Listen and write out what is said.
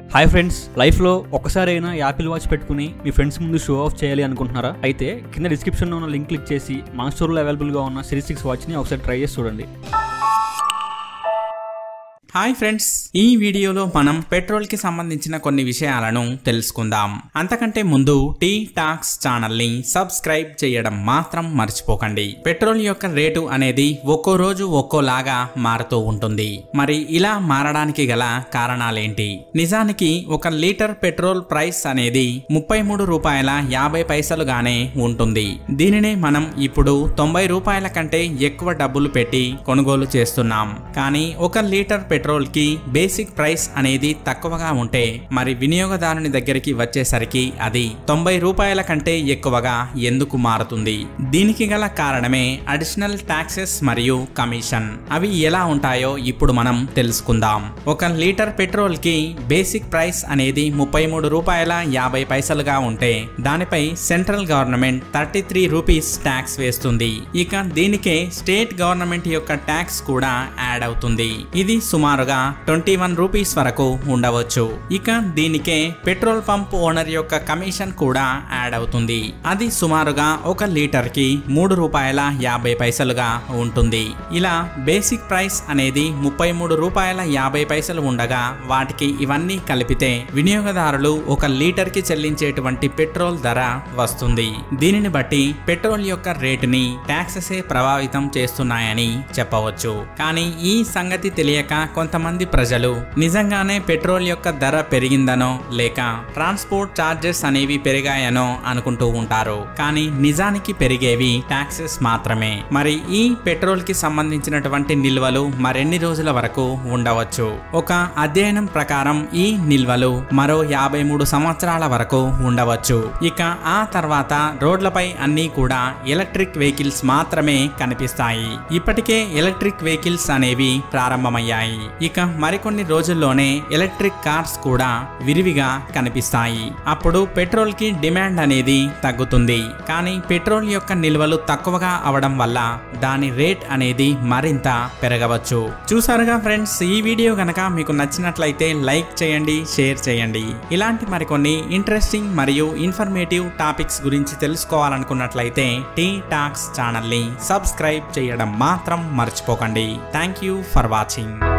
hi friends లైఫ్లో ఒకసారైనా Apple Watch పెట్టుకుని మీ ఫ్రెండ్స్ ముందు షో ఆఫ్ చేయాలి అనుకుంటున్నారా అయితే కింద డిస్క్రిప్షన్లో ఉన్న లింక్ క్లిక్ చేసి మన స్టోర్లో అవైలబుల్గా ఉన్న సిరీస్ సిక్స్ వాచ్ని ఒకసారి ట్రై చేసి చూడండి హాయ్ ఫ్రెండ్స్ ఈ వీడియోలో మనం పెట్రోల్ కి సంబంధించిన కొన్ని విషయాలను తెలుసుకుందాం అంతకంటే ముందు టీ టాక్స్ ఛానల్ ని సబ్స్క్రైబ్ చేయడం మాత్రం మర్చిపోకండి పెట్రోల్ యొక్క రేటు అనేది ఒక్కో రోజు ఒక్కోలాగా మారుతూ ఉంటుంది మరి ఇలా మారడానికి గల కారణాలేంటి నిజానికి ఒక లీటర్ పెట్రోల్ ప్రైస్ అనేది ముప్పై మూడు రూపాయల యాభై పైసలుగానే ఉంటుంది దీనినే మనం ఇప్పుడు తొంభై రూపాయల కంటే ఎక్కువ డబ్బులు పెట్టి కొనుగోలు చేస్తున్నాం కానీ ఒక లీటర్ పెట్రోల్ కి బేసిక్ ప్రైస్ అనేది తక్కువగా ఉంటే మరి వినియోగదారుని దగ్గరికి వచ్చేసరికి అది తొంభై రూపాయల కంటే ఎక్కువగా ఎందుకు మారుతుంది దీనికి గల కారణమే అడిషనల్ టాక్సెస్ మరియు కమిషన్ అవి ఎలా ఉంటాయో ఇప్పుడు మనం తెలుసుకుందాం ఒక లీటర్ పెట్రోల్ కి బేసిక్ ప్రైస్ అనేది ముప్పై మూడు రూపాయల యాభై పైసలుగా ఉంటే దానిపై central government thirty three rupees tax వేస్తుంది ఇక దీనికే స్టేట్ గవర్నమెంట్ యొక్క ట్యాక్స్ కూడా యాడ్ అవుతుంది ఇది సుమారుగా ట్వంటీ వన్ రూపీస్ వరకు ఉండవచ్చు ఇక దీనికే పెట్రోల్ పంప్ ఓనర్ యొక్క కమిషన్ కూడా యాడ్ అవుతుంది అది సుమారుగా ఒక లీటర్ కి మూడు రూపాయల యాభై పైసలుగా ఉంటుంది ఇలా బేసిక్ ప్రైస్ అనేది ముప్పై మూడు రూపాయల యాభై పైసలు ఉండగా వాటికి ఇవన్నీ కలిపితే వినియోగదారులు ఒక లీటర్ కి చెల్లించేటువంటి పెట్రోల్ ధర వస్తుంది దీనిని బట్టి పెట్రోల్ యొక్క రేటుని ట్యాక్సెసే ప్రభావితం చేస్తున్నాయని చెప్పవచ్చు కానీ ఈ సంగతి తెలియక కొంతమంది ప్రజలు నిజంగానే పెట్రోల్ యొక్క ధర పెరిగిందనో లేక ట్రాన్స్పోర్ట్ ఛార్జెస్ అనేవి పెరిగాయనో అనుకుంటూ ఉంటారు కానీ నిజానికి పెరిగేవి ట్యాక్సెస్ మాత్రమే మరి ఈ పెట్రోల్ కి సంబంధించినటువంటి నిల్వలు మరెన్ని రోజుల వరకు ఉండవచ్చు ఒక అధ్యయనం ప్రకారం ఈ నిల్వలు మరో యాభై మూడు సంవత్సరాల వరకు ఉండవచ్చు ఇక ఆ తర్వాత రోడ్లపై అన్నీ కూడా ఎలక్ట్రిక్ వెహికల్స్ మాత్రమే కనిపిస్తాయి ఇప్పటికే ఎలక్ట్రిక్ వెహికల్స్ అనేవి ప్రారంభమయ్యాయి ఇక మరికొన్ని రోజుల్లోనే ఎలక్ట్రిక్ కార్స్ కూడా విరివిగా కనిపిస్తాయి అప్పుడు పెట్రోల్ కి డిమాండ్ అనేది తగ్గుతుంది కానీ పెట్రోల్ యొక్క నిల్వలు తక్కువగా అవడం వల్ల దాని రేట్ అనేది మరింత పెరగవచ్చు చూసారుగా ఫ్రెండ్స్ ఈ వీడియో గనక మీకు నచ్చినట్లయితే లైక్ చేయండి షేర్ చేయండి ఇలాంటి మరికొన్ని ఇంట్రెస్టింగ్ మరియు ఇన్ఫర్మేటివ్ టాపిక్స్ గురించి తెలుసుకోవాలనుకున్నట్లయితే టీ టాక్స్ ఛానల్ని సబ్స్క్రైబ్ చేయడం మాత్రం మర్చిపోకండి థ్యాంక్ యూ ఫర్ వాచింగ్